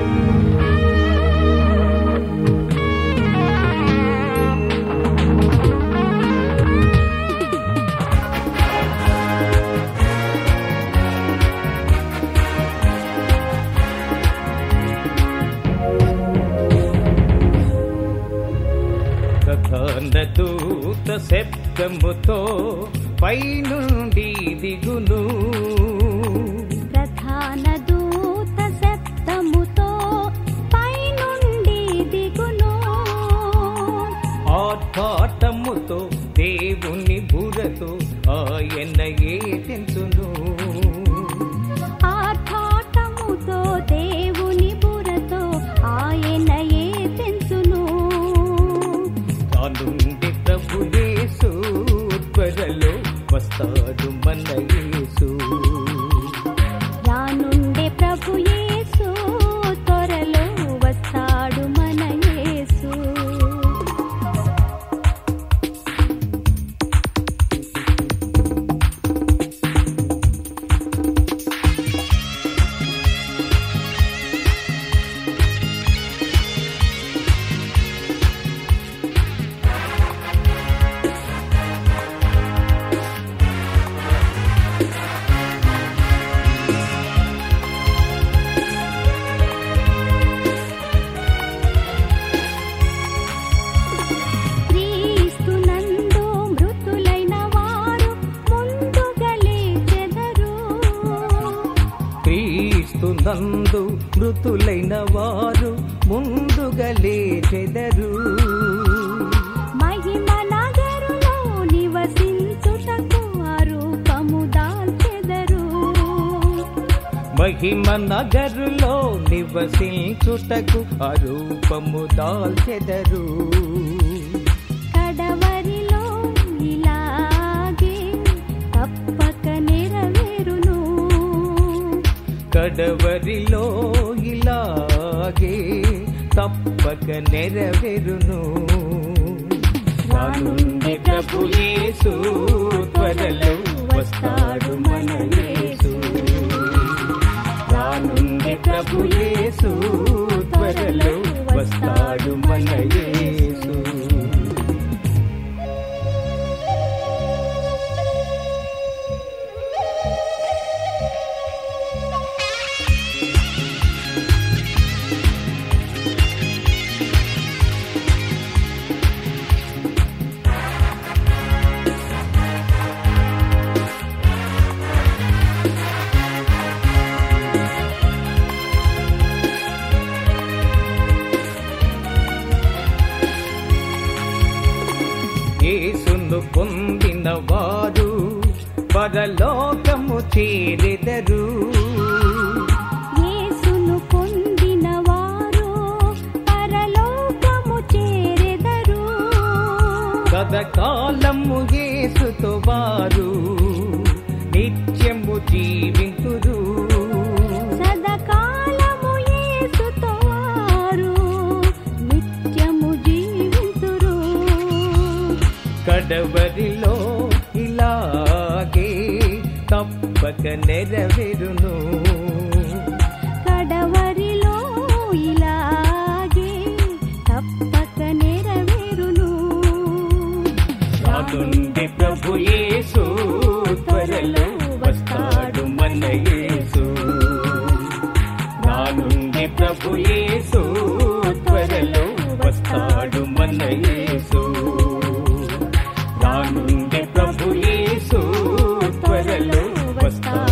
ప్రధాన దూత శబ్దముతో పైనుండి దిగును ప్రధాన దూత శబ్దముతో పైనుండి దిగును ఆర్భాటముతో దేవుని బురతో ఆయన ఏ తెంచును ఆర్భాటముతో దేవుని బురతో ఆయన ఏ తెంచును తానుండి ప్రభు యేసు త్వరలో వస్తాడు మన యేసు రానుండే ప్రభు యేసు త్వరలో వస్తాడు మన యేసు క్రీస్తునందు మృతులైన వారు ముందుగా లేచెదరు క్రీస్తు నందు మృతులైన వారు ముందుగా లేచెదరు మహిమ నగరులో నివసించుటకు అరూపము దాల్చెదరు మహిమ నగరులో నివసించుటకు అరూపము దాల్చెదరు కడవరిలో ఇలాగే తప్పక నెరవేరును కడవరిలో ఇలాగే తప్పక నెరవేరును రానుండి ప్రభు యేసు త్వరలో వస్తాడు మన యేసు రానుండి ప్రభు యేసు త్వరలో వస్తాడు మన యేసు యేసును పొందిన వారు పరలోకము చేరెదరు యేసును పొందిన వారు పరలోకము చేరెదరు సదకాలము యేసుతో వారు నిత్యము జీవింతురు సదాకాలము యేసుతో వారు నిత్యము జీవింతురు కడవరిలో ఇలాగే తప్పక నెరవేరును కడవరిలో ఇలాగే తప్పక నెరవేరును రానుండి ప్రభు యేసు త్వరలో వస్తాడు మన యేసు రానుండి ప్రభు యేసు త్వరలో వస్తాడు మన యేసు రానుండి ప్రభు యేసు త్వరలో వస్తాడు